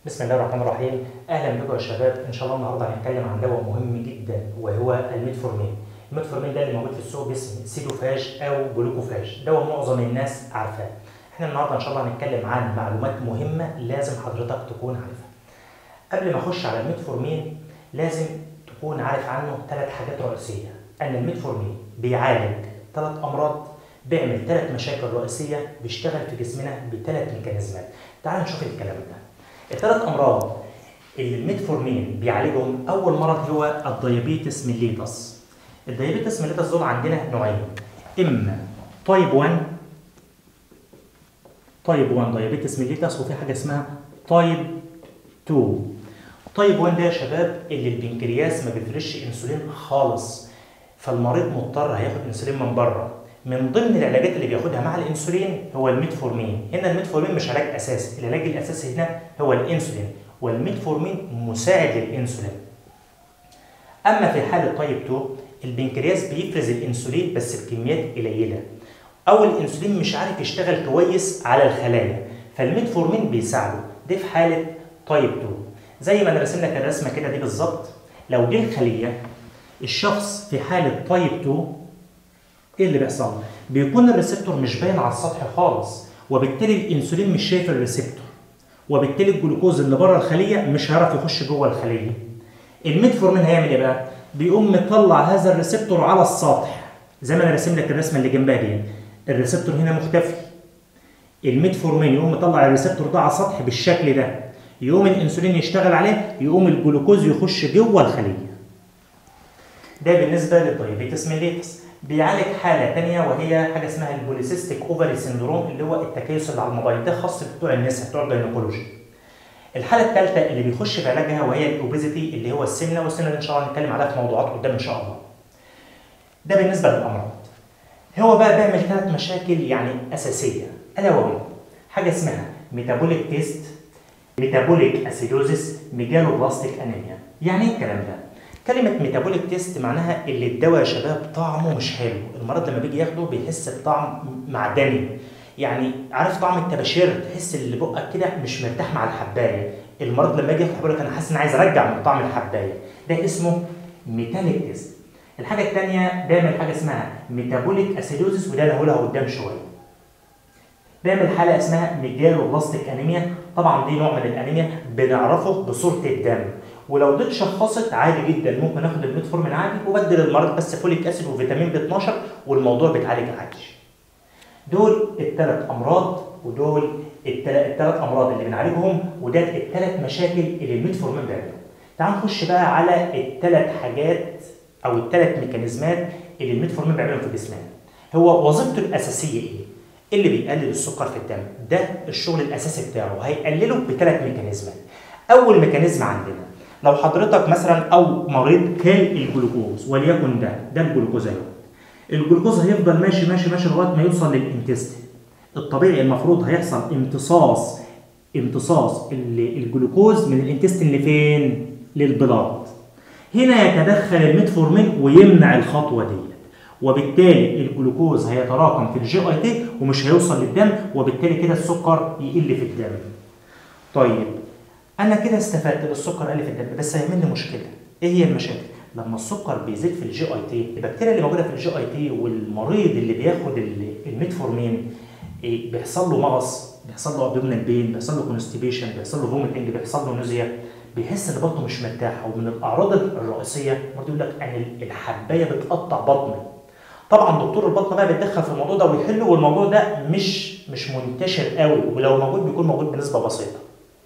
بسم الله الرحمن الرحيم اهلا بكم يا شباب ان شاء الله النهارده هنتكلم عن دواء مهم جدا وهو الميتفورمين الميتفورمين ده اللي موجود في السوق باسم سيدوفاج او جلوكوفاج دواء معظم الناس عارفاه احنا النهارده ان شاء الله هنتكلم عن معلومات مهمه لازم حضرتك تكون عارفها قبل ما اخش على الميتفورمين لازم تكون عارف عنه ثلاث حاجات رئيسيه ان الميتفورمين بيعالج ثلاث امراض بيعمل ثلاث مشاكل رئيسيه بيشتغل في جسمنا بثلاث ميكانيزمات تعال نشوف الكلام ده الثلاث امراض اللي الميتفورمين بيعالجهم اول مرض هو الديابيتس ميليتس الديابيتس ميليتس دول عندنا نوعين اما تايب 1 تايب 1 ديابيتس ميليتس وفي حاجه اسمها تايب 2 تايب 1 ده يا شباب اللي البنكرياس ما بيفرش انسولين خالص فالمريض مضطر هياخد انسولين من بره من ضمن العلاجات اللي بياخدها مع الانسولين هو الميتفورمين هنا الميتفورمين مش علاج اساسي العلاج الاساسي هنا هو الانسولين والميتفورمين مساعد للانسولين اما في حاله تايب 2 البنكرياس بيفرز الانسولين بس بكميات قليله او الانسولين مش عارف يشتغل كويس على الخلايا فالميتفورمين بيساعده دي في حاله تايب 2 زي ما انا راسم لك الرسمه كده دي بالظبط لو دي الخليه الشخص في حاله تايب 2 ايه اللي بيحصل؟ بيكون الريسبتور مش باين على السطح خالص وبالتالي الانسولين مش شايف الريسبتور وبالتالي الجلوكوز اللي بره الخليه مش هيعرف يخش جوه الخليه. الميتفورمين هيعمل ايه بقى؟ بيقوم مطلع هذا الريسبتور على السطح زي ما انا راسم لك الرسمه اللي جنبها دي الريسبتور هنا مختفي الميتفورمين يقوم مطلع الريسبتور ده على السطح بالشكل ده يقوم الانسولين يشتغل عليه يقوم الجلوكوز يخش جوه الخليه ده بالنسبه للدايابيتس ميليتس بيعالج حاله ثانيه وهي حاجه اسمها البوليسيستيك اوفري سندروم اللي هو التكيس اللي على الموبايل ده خاص بتوع النساء بتوع الجينيكولوجي الحاله الثالثه اللي بيخش في علاجها وهي الاوبيزيتي اللي هو السمنه والسمنه دي ان شاء الله هنتكلم عليها في موضوعات قدام ان شاء الله ده بالنسبه للامراض هو بقى بيعمل ثلاث مشاكل يعني اساسيه الا وهي حاجه اسمها ميتابوليك تيست ميتابوليك اسيدوزيس ميجالو بلاستيك انيميا يعني ايه الكلام ده كلمة ميتابوليك تيست معناها اللي الدواء يا شباب طعمه مش حلو، المريض لما بيجي ياخده بيحس بطعم معدني. يعني عارف طعم التباشير تحس اللي بقك كده مش مرتاح مع الحبايه، المريض لما يجي ياخد يقول لك انا حاسس ان عايز ارجع من طعم الحبايه، ده اسمه ميتاليك تيست. الحاجة الثانية بيعمل حاجة اسمها ميتابوليك اسيدوزيس وده انا هقولها قدام شوية. بيعمل حالة اسمها ميجالو بلاستيك انيميا، طبعا دي نوع من الانيميا بنعرفه بصورة الدم. ولو دي اتشخصت عادي جدا ممكن ناخد الميتفورمين عادي وبدل المرض بس فوليك اسيد وفيتامين ب 12 والموضوع بيتعالج عادي. دول الثلاث امراض ودول الثلاث امراض اللي بنعالجهم وده الثلاث مشاكل اللي الميتفورمين بيعملهم. تعال نخش بقى على الثلاث حاجات او الثلاث ميكانيزمات اللي الميتفورمين بيعملهم في جسمنا. هو وظيفته الاساسيه ايه؟ اللي بيقلل السكر في الدم، ده الشغل الاساسي بتاعه هيقلله بثلاث ميكانيزمات. اول ميكانيزم عندنا لو حضرتك مثلا او مريض كان الجلوكوز وليكن ده ده الجلوكوز اهو الجلوكوز هيفضل ماشي ماشي ماشي لغايه ما يوصل للانتستين الطبيعي المفروض هيحصل امتصاص امتصاص الجلوكوز من الانتستين لفين للبلاط هنا يتدخل الميتفورمين ويمنع الخطوه دي وبالتالي الجلوكوز هيتراكم في الجي اي تي ومش هيوصل للدم وبالتالي كده السكر يقل في الدم طيب انا كده استفدت بالسكر قل في الدم بس هيعمل لي مشكله ايه هي المشاكل لما السكر بيزيد في الجي اي تي البكتيريا اللي موجوده في الجي اي تي والمريض اللي بياخد الميتفورمين إيه بيحصل له مغص بيحصل له ابدومينال بين بيحصل له كونستيبيشن بيحصل له فوميتنج بيحصل له نوزيا بيحس ان بطنه مش مرتاح ومن الاعراض الرئيسيه المريض يقول لك انا الحبايه بتقطع بطني طبعا دكتور البطن بقى بيتدخل في الموضوع ده ويحله والموضوع ده مش مش منتشر قوي ولو موجود بيكون موجود بنسبه بسيطه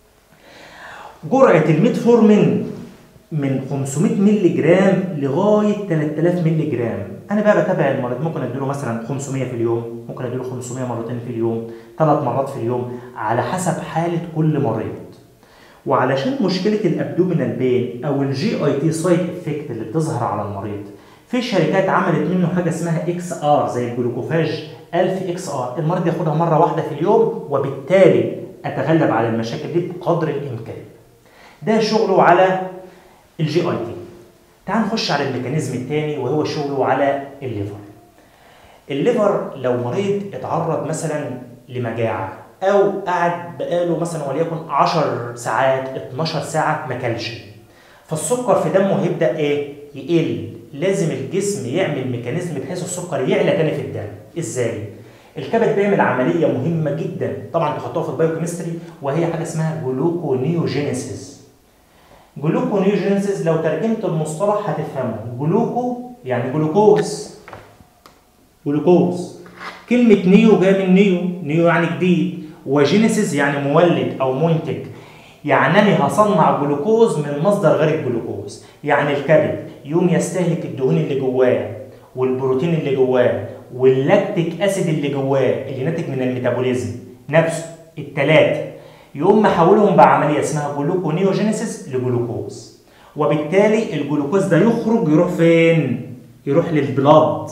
جرعة الميتفورمين من 500 مللي جرام لغاية 3000 مللي جرام أنا بقى بتابع المريض ممكن أديله مثلا 500 في اليوم ممكن أديله 500 مرتين في اليوم ثلاث مرات في اليوم على حسب حالة كل مريض وعلشان مشكلة الأبدومينال بين أو الجي أي تي سايد إفكت اللي بتظهر على المريض في شركات عملت منه حاجة اسمها إكس آر زي الجلوكوفاج 1000 إكس آر المريض ياخدها مرة واحدة في اليوم وبالتالي أتغلب على المشاكل دي بقدر الإمكان ده شغله على الجي اي تي تعال نخش على الميكانيزم الثاني وهو شغله على الليفر الليفر لو مريض اتعرض مثلا لمجاعه او قعد بقاله مثلا وليكن 10 ساعات 12 ساعه ما كلش فالسكر في دمه هيبدا ايه يقل لازم الجسم يعمل ميكانيزم بحيث السكر يعلى تاني في الدم ازاي الكبد بيعمل عمليه مهمه جدا طبعا انتوا خدتوها في البايوكيمستري وهي حاجه اسمها جلوكونيوجينيسيس جلوكونيوجينيسيس لو ترجمت المصطلح هتفهمه جلوكو يعني جلوكوز جلوكوز كلمة نيو جاية من نيو نيو يعني جديد وجينيسيس يعني مولد أو منتج يعني أنا هصنع جلوكوز من مصدر غير الجلوكوز يعني الكبد يوم يستهلك الدهون اللي جواه والبروتين اللي جواه واللاكتيك اسيد اللي جواه اللي ناتج من الميتابوليزم نفسه الثلاثه يقوم محولهم بعمليه اسمها جلوكونيوجينيسيس لجلوكوز وبالتالي الجلوكوز ده يخرج يروح فين يروح للبلاد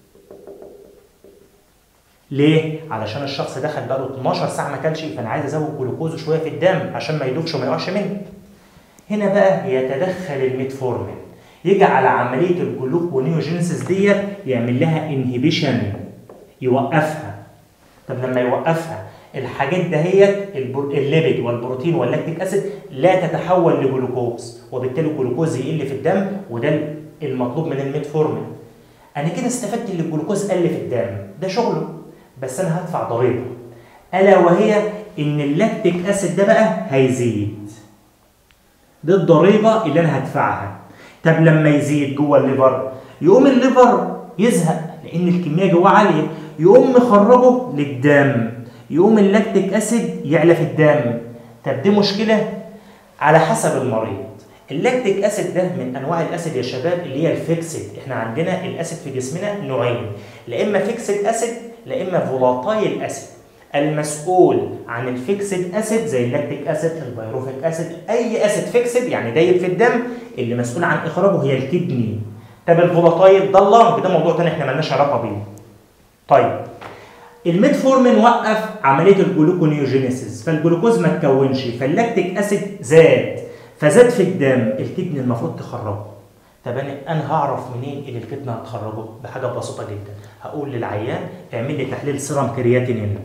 ليه؟ علشان الشخص دخل بقاله 12 ساعه ما كلش فانا عايز ازود جلوكوز شويه في الدم عشان ما يدوبش وما يقعش مني. هنا بقى يتدخل الميتفورمين يجي على عمليه الجلوكونيوجينيسيس ديت يعمل لها انهبيشن يوقفها. طب لما يوقفها الحاجات دهيت الليبيد والبروتين واللاكتيك اسيد لا تتحول لجلوكوز وبالتالي الجلوكوز يقل في الدم وده المطلوب من الميتفورمين. انا كده استفدت ان الجلوكوز قل في الدم ده شغله بس انا هدفع ضريبه الا وهي ان اللاكتيك اسيد ده بقى هيزيد دي الضريبه اللي انا هدفعها طب لما يزيد جوه الليفر يقوم الليفر يزهق لان الكميه جواه عاليه يقوم مخرجه للدم يقوم اللاكتيك اسيد يعلى في الدم طب دي مشكله على حسب المريض اللاكتيك اسيد ده من انواع الاسيد يا شباب اللي هي الفيكسد احنا عندنا الاسيد في جسمنا نوعين لا اما فيكسد اسيد لا اما فولاتايل اسيد المسؤول عن الفيكسد اسيد زي اللاكتيك اسيد البيروفيك اسيد اي اسيد فيكسد يعني دايب في الدم اللي مسؤول عن اخراجه هي الكدني طب الفولاتايل ده اللنج ده موضوع تاني احنا مالناش علاقه بيه طيب الميتفورمين وقف عمليه الجلوكونيوجينيسيس فالجلوكوز ما اتكونش فاللاكتيك اسيد زاد فزاد في الدم الكدني المفروض تخرجه طب انا انا هعرف منين ان الكدنه هتخرجه بحاجه بسيطه جدا هقول للعيان اعمل لي تحليل سيرم كرياتينين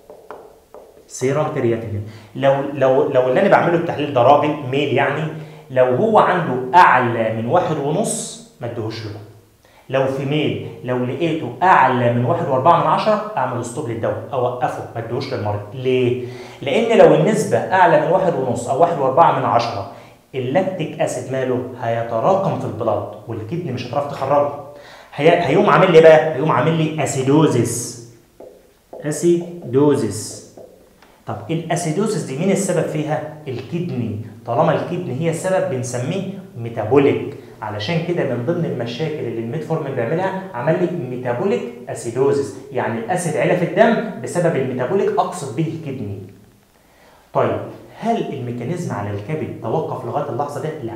سيرم كرياتينين لو لو لو اللي انا بعمله التحليل ده راجل ميل يعني لو هو عنده اعلى من واحد ونص ما اديهوش له لو في ميل لو لقيته اعلى من واحد واربعة من عشرة اعمل ستوب للدواء اوقفه ما اديهوش للمريض ليه؟ لان لو النسبه اعلى من واحد ونص او واحد واربعة من عشرة اللاكتيك اسيد ماله هيتراكم في البلاد والكدني مش هتعرف تخرجه هي... هيقوم عامل لي بقى هيقوم عامل لي اسيدوزيس اسيدوزيس طب الاسيدوزيس دي مين السبب فيها الكدني طالما الكدني هي السبب بنسميه ميتابوليك علشان كده من ضمن المشاكل اللي الميتفورمين بيعملها عمل لي ميتابوليك اسيدوزيس يعني الاسيد علا في الدم بسبب الميتابوليك اقصد به الكدني طيب هل الميكانيزم على الكبد توقف لغايه اللحظه دي؟ لا.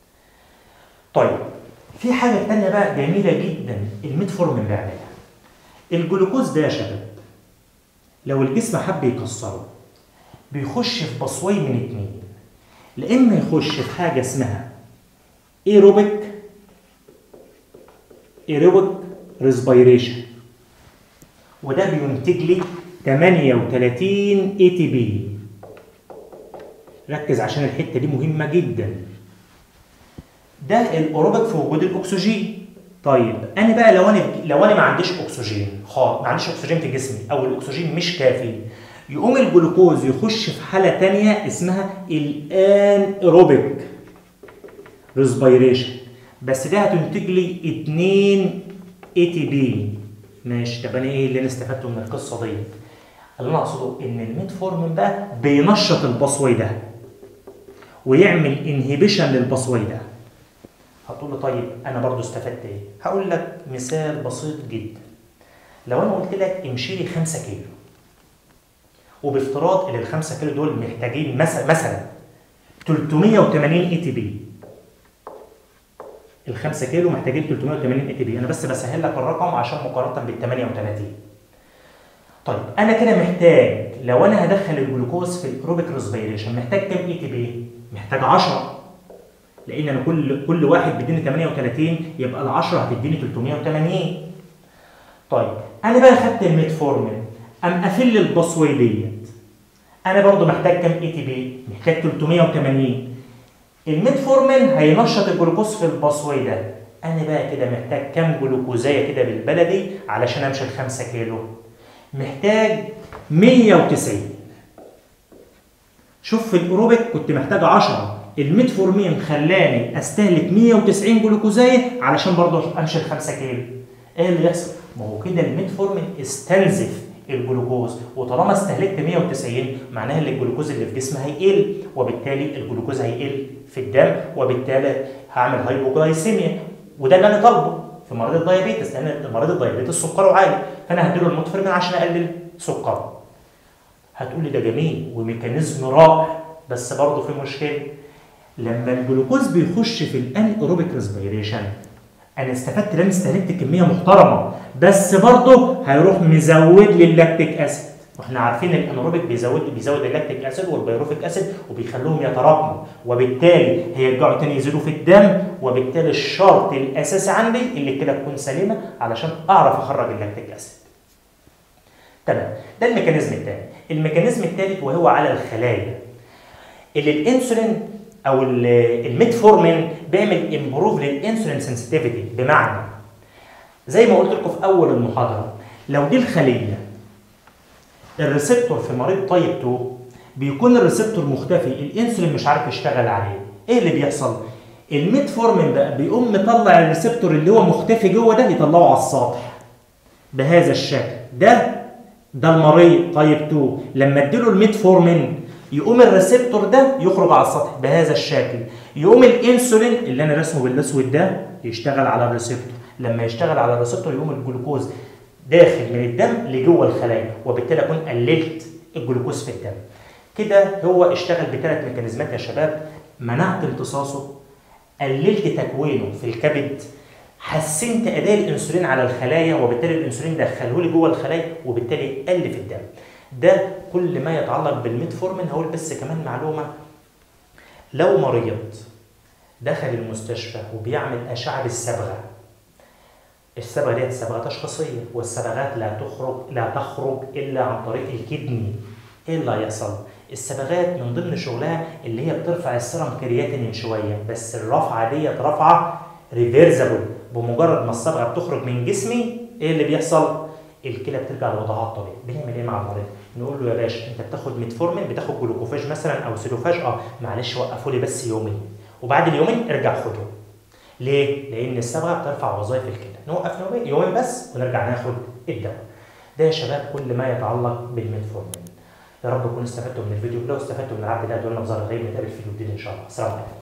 طيب في حاجه ثانيه بقى جميله جدا الميتفورمين بيعملها. الجلوكوز ده يا شباب لو الجسم حب يكسره بيخش في بصوي من اتنين لا اما يخش في حاجه اسمها ايروبيك ايروبيك ريسبيريشن وده بينتج لي 38 اي تي بي ركز عشان الحته دي مهمه جدا ده الاوروبيك في وجود الاكسجين طيب انا بقى لو انا لو انا ما عنديش اكسجين خالص ما عنديش اكسجين في جسمي او الاكسجين مش كافي يقوم الجلوكوز يخش في حاله ثانيه اسمها الان ايروبيك ريسبيريشن بس ده هتنتج لي 2 اي تي بي ماشي طب انا ايه اللي انا استفدته من القصه دي اللي انا اقصده ان الميتفورمين بقى بينشط البصوي ده ويعمل انهبيشن للبصوي ده هتقول لي طيب انا برضو استفدت ايه هقول لك مثال بسيط جدا لو انا قلت لك امشي لي 5 كيلو وبافتراض ان ال 5 كيلو دول محتاجين مثلا مثلا 380 اي تي بي ال 5 كيلو محتاجين 380 اي تي بي انا بس بسهل لك الرقم عشان مقارنه بال 38 طيب انا كده محتاج لو انا هدخل الجلوكوز في الايروبيك ريسبيريشن محتاج كام اي تي بي محتاج 10 لان انا كل كل واحد بيديني 38 يبقى ال 10 هتديني 380 طيب انا بقى خدت الميتفورمين ام قافل البصوي ديت انا برضو محتاج كام اي تي بي محتاج 380 الميتفورمين هينشط الجلوكوز في الباسوي ده انا بقى كده محتاج كام جلوكوزايه كده بالبلدي علشان امشي ال 5 كيلو محتاج 190 شوف في الاوروبيك كنت محتاج 10 الميتفورمين خلاني استهلك 190 جلوكوزايه علشان برضه امشي ال 5 كيلو ايه اللي يحصل؟ ما هو كده الميتفورمين استنزف الجلوكوز وطالما استهلكت 190 معناها ان الجلوكوز اللي في جسمي هيقل وبالتالي الجلوكوز هيقل في الدم وبالتالي هعمل هايبوجلايسيميا وده اللي انا طالبه في مريض الدايابيتس لان مريض الدايابيتس سكره عالي فانا هديله الميتفورمين عشان اقلل سكره هتقول لي ده جميل وميكانيزم رائع بس برضه في مشكله لما الجلوكوز بيخش في الان ايروبيك ريسبيريشن انا استفدت لان استهلكت كميه محترمه بس برضه هيروح مزود لي اللاكتيك اسيد واحنا عارفين الانروبيك بيزود بيزود اللاكتيك اسيد والبيروفيك اسيد وبيخلوهم يتراكموا وبالتالي هيرجعوا تاني يزيدوا في الدم وبالتالي الشرط الاساسي عندي اللي كده تكون سليمه علشان اعرف اخرج اللاكتيك اسيد. تمام ده الميكانيزم الثاني الميكانيزم الثالث وهو على الخلايا اللي الانسولين او الميتفورمين بيعمل امبروف للانسولين سنسيتيفيتي بمعنى زي ما قلت لكم في اول المحاضره لو دي الخليه الريسبتور في مريض تايب 2 بيكون الريسبتور مختفي الانسولين مش عارف يشتغل عليه ايه اللي بيحصل الميتفورمين بقى بيقوم مطلع الريسبتور اللي هو مختفي جوه ده يطلعه على السطح بهذا الشكل ده ده المريض تايب 2 لما اديله الميتفورمين يقوم الريسبتور ده يخرج على السطح بهذا الشكل يقوم الانسولين اللي انا رسمه بالاسود ده يشتغل على الريسبتور لما يشتغل على الريسبتور يقوم الجلوكوز داخل من الدم لجوه الخلايا وبالتالي اكون قللت الجلوكوز في الدم كده هو اشتغل بثلاث ميكانيزمات يا شباب منعت امتصاصه قللت تكوينه في الكبد حسنت اداء الانسولين على الخلايا وبالتالي الانسولين دخله لي جوه الخلايا وبالتالي قل في الدم ده كل ما يتعلق بالميتفورمين هقول بس كمان معلومه لو مريض دخل المستشفى وبيعمل اشعه بالصبغه الصبغه ديت صبغه تشخيصيه والصبغات لا تخرج لا تخرج الا عن طريق الكدني ايه اللي هيحصل الصبغات من ضمن شغلها اللي هي بترفع السيرم كرياتينين شويه بس الرفعه ديت رفعه ريفيرسبل بمجرد ما الصبغه بتخرج من جسمي ايه اللي بيحصل الكلى بترجع لوضعها الطبيعي بنعمل ايه مع المريض نقول له يا باشا انت بتاخد ميتفورمين بتاخد جلوكوفاج مثلا او سيلوفاج اه معلش وقفوا لي بس يومين وبعد اليومين ارجع خده ليه؟ لأن الصبغة بترفع وظائف الكلى، نوقف يومين يومين بس ونرجع ناخد الدواء. ده يا شباب كل ما يتعلق بالميتفورمين. يا رب تكونوا استفدتوا من الفيديو، لو استفدتوا من العبد ده دول نظر غيب نتقابل في فيديو جديد إن شاء الله، السلام عليكم.